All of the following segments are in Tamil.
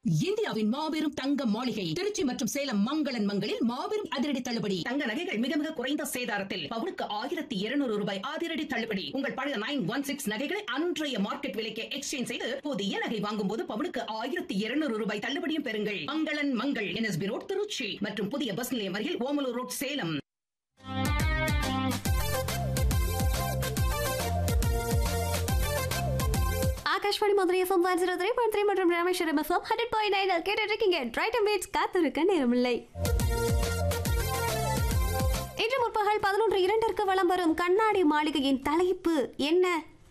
இந்தியாவின் மாபெரும் தங்க மாளிகை திருச்சி மற்றும் சேலம் மங்களன் மங்களில் மாபெரும் அதிரடி தள்ளுபடி தங்க நகைகள் மிக மிக குறைந்த சேதாரத்தில் பவுனுக்கு ஆயிரத்தி இருநூறு ரூபாய் அதிரடி தள்ளுபடி உங்கள் பழைய நைன் ஒன் சிக்ஸ் நகைகளை அன்றைய மார்க்கெட் விலைக்கு எக்ஸ்சேஞ்ச் செய்து புதிய நகை வாங்கும் போது பவுனுக்கு ஆயிரத்தி இருநூறு ரூபாய் தள்ளுபடியும் பெறுங்கள் மங்களன் மங்கள் என்எஸ்பி ரோட் திருச்சி மற்றும் புதிய பஸ் நிலையம் அருகில் Omalur road Salem Akashvani Madurai FM one zero three point three மற்றும் Rameswaram FM hundred point nine கேட்டு இருக்கீங்க ரைட் மீட்ஸ் காத்திருக்க நேரமில்லை இன்று முற்பகல் பதினொன்று இரண்டிற்கு வலம் வரும் கண்ணாடி மாளிகையின் தலைப்பு என்ன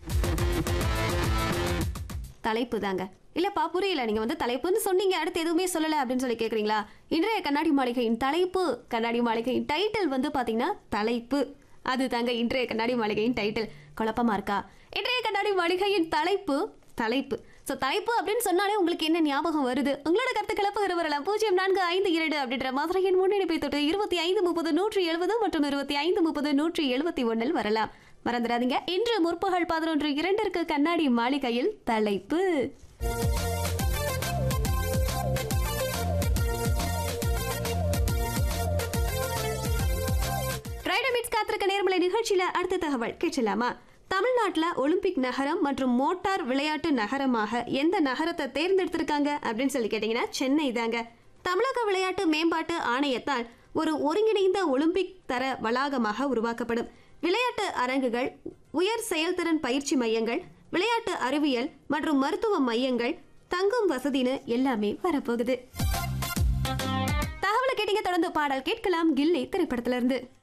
தலைப்பு தாங்க இல்லப்பா புரியல நீங்க வந்து தலைப்புன்னு சொன்னீங்க அடுத்து எதுவுமே சொல்லல அப்படின்னு சொல்லி கேக்குறீங்களா இன்றைய கண்ணாடி மாளிகையின் தலைப்பு கண்ணாடி மாளிகையின் டைட்டில் வந்து பாத்தீங்கன்னா தலைப்பு அது தாங்க இன்றைய கண்ணாடி மாளிகையின் டைட்டில் குழப்பமா இருக்கா இன்றைய கண்ணாடி மாளிகையின் தலைப்பு தலைப்பு ஸோ தலைப்பு அப்படின்னு சொன்னாலே உங்களுக்கு என்ன ஞாபகம் வருது உங்களோட கருத்துக்களை பகிர வரலாம் பூஜ்ஜியம் நான்கு ஐந்து இரண்டு அப்படின்ற மதுரையின் முன்னெடுப்பை தொட்டு இருபத்தி ஐந்து முப்பது நூற்றி எழுபது மற்றும் இருபத்தி ஐந்து முப்பது நூற்றி எழுபத்தி ஒன்றில் வரலாம் மறந்துடாதீங்க இன்று முற்பகல் பதினொன்று இரண்டிற்கு கண்ணாடி மாளிகையில் தலைப்பு ரைடமிட்ஸ் காத்திருக்க நேர்மலை நிகழ்ச்சியில அடுத்த தகவல் கேட்கலாமா தமிழ்நாட்டில் ஒலிம்பிக் நகரம் மற்றும் மோட்டார் விளையாட்டு நகரமாக எந்த நகரத்தை தேர்ந்தெடுத்திருக்காங்க அப்படின்னு சொல்லி கேட்டிங்கன்னா சென்னை தாங்க தமிழக விளையாட்டு மேம்பாட்டு ஆணையத்தால் ஒரு ஒருங்கிணைந்த ஒலிம்பிக் தர வளாகமாக உருவாக்கப்படும் விளையாட்டு அரங்குகள் உயர் செயல்திறன் பயிற்சி மையங்கள் விளையாட்டு அறிவியல் மற்றும் மருத்துவ மையங்கள் தங்கும் வசதின்னு எல்லாமே வரப்போகுது தகவலை கேட்டீங்க தொடர்ந்து பாடல் கேட்கலாம் கில்லி திரைப்படத்திலிருந்து